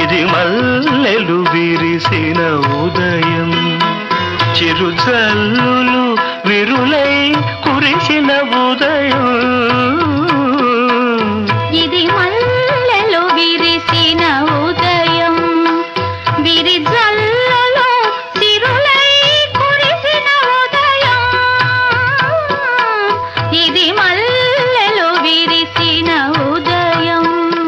ఇది మల్లెలు విరిసిన ఉదయం చిరుజల్లులు విరులై కురిసిన ఉదయం ఇది మల్లెలు విరిసిన ఉదయం విరిజల్లలో సిరులై కురిసిన ఉదయం ఇది మల్లెలు విరిసిన ఉదయం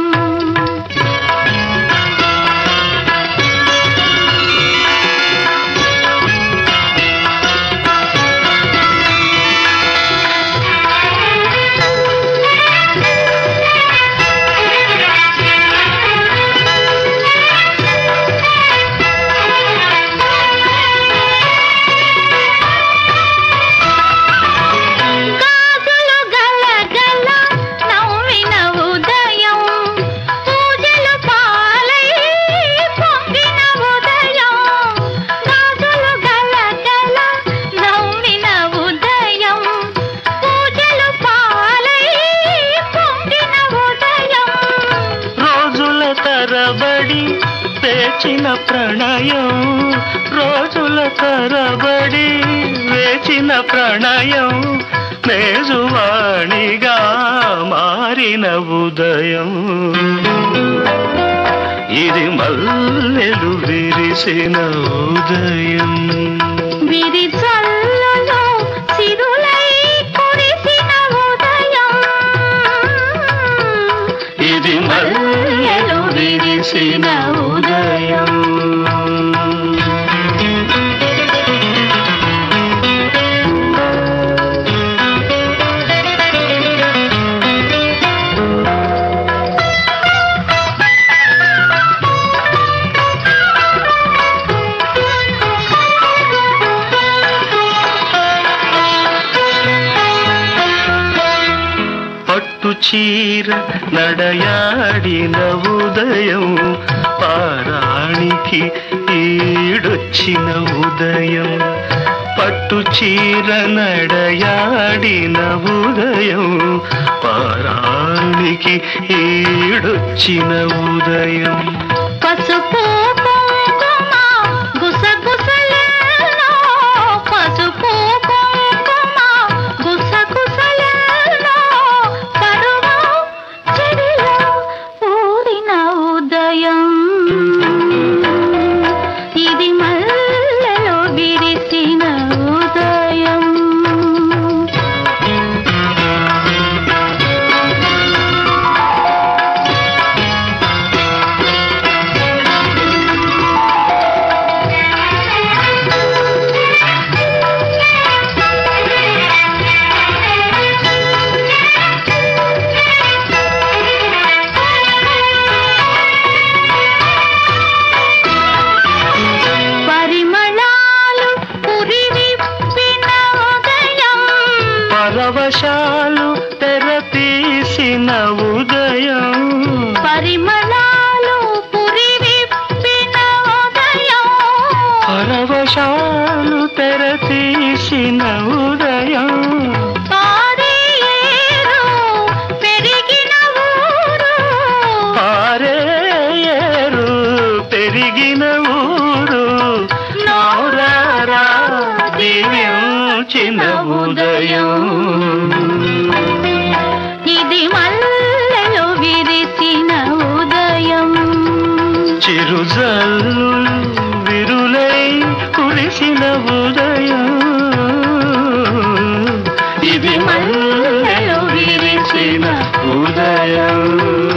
గాజులు గలగల నవ్విన ఉదయం పూజలు పాలై పొంగిన ఉదయం గాజులు గలగల నవ్విన ఉదయం పూజలు పాలై పొంగిన ఉదయం రోజుల తరబడి వేచిన ప్రణయం రోజుల తరబడి వేచిన ప్రణయం మేజువాణిగా మారిన ఉదయం ఇది మల్లెలు విరిసిన ఉదయం విరిజల్లలో సిరులై కురిసిన ఉదయం ఇది మల్లెలు విరిసిన ఉదయం పట్టు చీర నడయాడిన ఉదయం పారాణికి ఈడొచ్చిన ఉదయం పట్టు చీర నడయాడిన ఉదయం పారాణికి ఈడొచ్చిన ఉదయం పసుపు కుంకుమ గుసగుసలలో పసుపు కుంకుమ గుసగుసలలో పరువు చెడిలో ఊరిన ఉదయం ఇది మల్లెలో విరిసిన ఉదయం పరిమళాలు పురివిప్పిన ఉదయం పరవశాలు తెరతీసిన ఉదయం పరిమళాలు పురివిప్పిన ఉదయం పరవశాలు తెరతీసిన ఉదయం పారే ఏరు పెరిగిన ఊరు పారేరు పెరిగిన ఊరు నౌరారా దివ్యోచిన ఉదయం ఇది మల్లెలు విరిసిన ఉదయం చిరుజల్లులు విరులై కురిసిన ఉదయం ఇది మల్లెలు విరిసిన ఉదయం